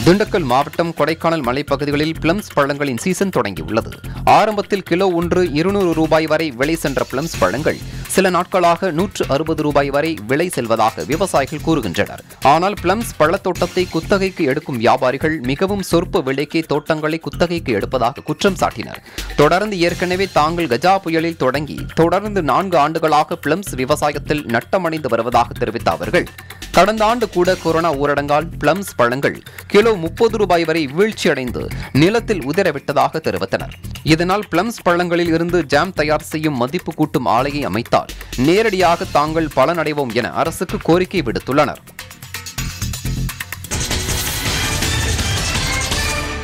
திண்டுக்கல் மாவட்டம் கொடைக்கானல் மலைப்பகுதிகளில் plums பழங்களின் season தொடங்கியுள்ளது ஆரம்பத்தில் கிலோ ஒன்று இருநூறு ரூபாய் வரை விலை சென்ற பிளம்ஸ் பழங்கள் சில நாட்களாக நூற்று அறுபது ரூபாய் வரை விலை செல்வதாக விவசாயிகள் கூறுகின்றனர் ஆனால் பிளம்ஸ் பழத்தோட்டத்தை குத்தகைக்கு எடுக்கும் வியாபாரிகள் மிகவும் சொற்ப விலைக்கே தோட்டங்களை குத்தகைக்கு எடுப்பதாக குற்றம் சாட்டினர் தொடர்ந்து ஏற்கனவே தாங்கள் கஜா புயலில் தொடங்கி தொடர்ந்து நான்கு ஆண்டுகளாக பிளம்ஸ் விவசாயத்தில் நட்டமடைந்து வருவதாக தெரிவித்த அவர்கள் கடந்த ஆண்டு கூட கொரோனா ஊரடங்கால் பிளம்ஸ் பழங்கள் கிலோ முப்பது ரூபாய் வரை வீழ்ச்சியடைந்து நிலத்தில் உதிரவிட்டதாக தெரிவித்தனர் இதனால் பிளம்ஸ் பழங்களில் இருந்து ஜாம் தயார் செய்யும் மதிப்பு கூட்டும் ஆலையை அமைத்தால் நேரடியாக தாங்கள் பலனடைவோம் என அரசுக்கு கோரிக்கை விடுத்துள்ளனர்